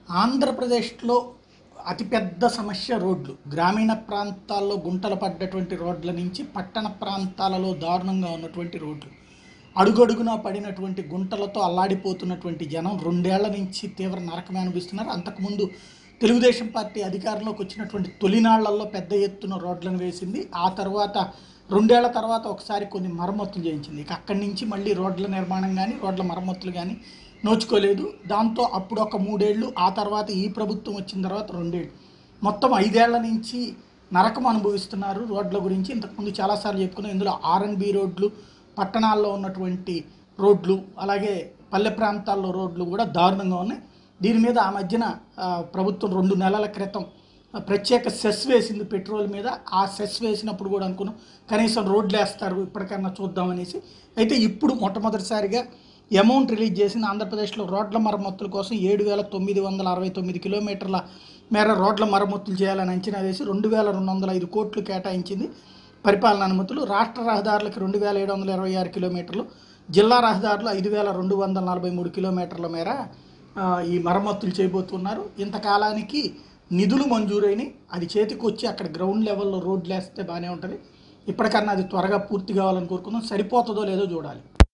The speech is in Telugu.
ఆంధ్రప్రదేశ్లో అతిపెద్ద సమస్య రోడ్లు గ్రామీణ ప్రాంతాల్లో గుంటలు పడ్డటువంటి రోడ్ల నుంచి పట్టణ ప్రాంతాలలో దారుణంగా ఉన్నటువంటి రోడ్లు అడుగడుగునా పడినటువంటి గుంటలతో అల్లాడిపోతున్నటువంటి జనం రెండేళ్ల నుంచి తీవ్ర నరకమే అనిపిస్తున్నారు అంతకుముందు తెలుగుదేశం పార్టీ అధికారంలోకి వచ్చినటువంటి తొలినాళ్లలో పెద్ద ఎత్తున రోడ్లను వేసింది ఆ తర్వాత రెండేళ్ల తర్వాత ఒకసారి కొన్ని మరమ్మతులు చేయించింది ఇక అక్కడి నుంచి మళ్ళీ రోడ్ల నిర్మాణం కానీ రోడ్ల మరమ్మతులు కానీ నోచుకోలేదు దాంతో అప్పుడు ఒక మూడేళ్ళు ఆ తర్వాత ఈ ప్రభుత్వం వచ్చిన తర్వాత రెండేళ్ళు మొత్తం ఐదేళ్ల నుంచి నరకం అనుభవిస్తున్నారు రోడ్ల గురించి ఇంతకుముందు చాలాసార్లు చెప్పుకున్నాం ఇందులో ఆర్ఎన్బి రోడ్లు పట్టణాల్లో ఉన్నటువంటి రోడ్లు అలాగే పల్లె ప్రాంతాల్లో రోడ్లు కూడా దారుణంగా ఉన్నాయి దీని మీద ఆ మధ్యన ఆ, ప్రభుత్వం రెండు నెలల క్రితం ఆ, ప్రత్యేక సెస్ వేసింది పెట్రోల్ మీద ఆ సెస్ వేసినప్పుడు కూడా అనుకున్నాం కనీసం రోడ్లు వేస్తారు ఇప్పటికన్నా చూద్దామనేసి అయితే ఇప్పుడు మొట్టమొదటిసారిగా అమౌంట్ రిలీజ్ చేసింది ఆంధ్రప్రదేశ్లో రోడ్ల మరమ్మతుల కోసం ఏడు వేల తొమ్మిది వందల అరవై తొమ్మిది కిలోమీటర్ల మేర రోడ్ల మరమ్మతులు చేయాలని అంచనా వేసి రెండు వేల రెండు వందల ఐదు కోట్లు కేటాయించింది పరిపాలన అనుమతులు రాష్ట్ర రహదారులకు రెండు వేల ఏడు వందల ఇరవై ఆరు కిలోమీటర్లు జిల్లా రహదారులు ఐదు వేల రెండు వందల నలభై మూడు కిలోమీటర్ల మేర ఆ, ఈ మరమ్మతులు చేయబోతున్నారు ఇంతకాలానికి నిధులు మంజూరైనవి అది చేతికి వచ్చి అక్కడ గ్రౌండ్ లెవెల్లో రోడ్లు వేస్తే బాగానే ఉంటుంది ఇప్పటికన్నా అది త్వరగా పూర్తి కావాలని కోరుకుందాం సరిపోతుందో లేదో చూడాలి